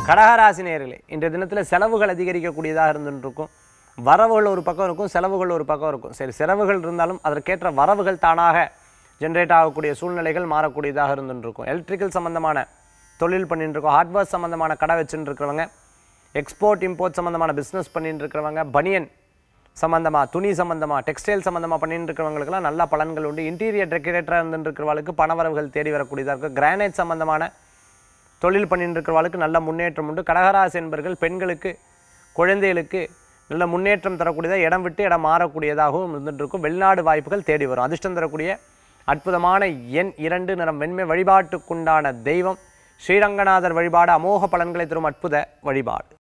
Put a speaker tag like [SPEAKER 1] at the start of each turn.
[SPEAKER 1] கடகராசி நேயர்களே இன்றைய தினத்தில் செலவுகள் அதிகரிக்கக்கூடியதாக இருந்துட்டு இருக்கும் வரவுகள் ஒரு பக்கம் இருக்கும் செலவுகள் ஒரு பக்கம் இருக்கும் சரி செலவுகள் இருந்தாலும் அதற்கேற்ற வரவுகள் தானாக ஜென்ரேட் ஆகக்கூடிய சூழ்நிலைகள் மாறக்கூடியதாக இருந்துட்டு இருக்கும் எலக்ட்ரிக்கல் சம்பந்தமான தொழில் பண்ணிட்டு இருக்கோம் ஹார்ட்வேர் சம்பந்தமான கடை வச்சுட்டு இருக்கிறவங்க எக்ஸ்போர்ட் இம்போர்ட் சம்பந்தமான பிஸ்னஸ் பண்ணிட்டு இருக்கிறவங்க பனியன் சம்பந்தமாக துணி சம்பந்தமாக டெக்ஸ்டைல் சம்பந்தமாக பண்ணிட்டு இருக்கிறவங்களுக்குலாம் நல்ல பலன்கள் உண்டு இன்டீரியர் டெக்கரேட்டராக இருந்துட்டு இருக்கிறவங்களுக்கு பணவரவுகள் தேடி வரக்கூடியதாக இருக்கும் கிரானைட் சம்பந்தமான தொழில் பண்ணிட்டு இருக்கிறவங்களுக்கு நல்ல முன்னேற்றம் உண்டு கடகராசி என்பர்கள் பெண்களுக்கு குழந்தைகளுக்கு நல்ல முன்னேற்றம் தரக்கூடியதாக இடம் விட்டு இடம் மாறக்கூடியதாகவும் இருந்துட்டு இருக்கும் வெளிநாடு வாய்ப்புகள் தேடி வரும் அதிர்ஷ்டம் தரக்கூடிய அற்புதமான எண் இரண்டு நிறம் வெண்மை வழிபாட்டுக்குண்டான தெய்வம் ஸ்ரீரங்கநாதர் வழிபாடு அமோக பலன்களை தரும் அற்புத வழிபாடு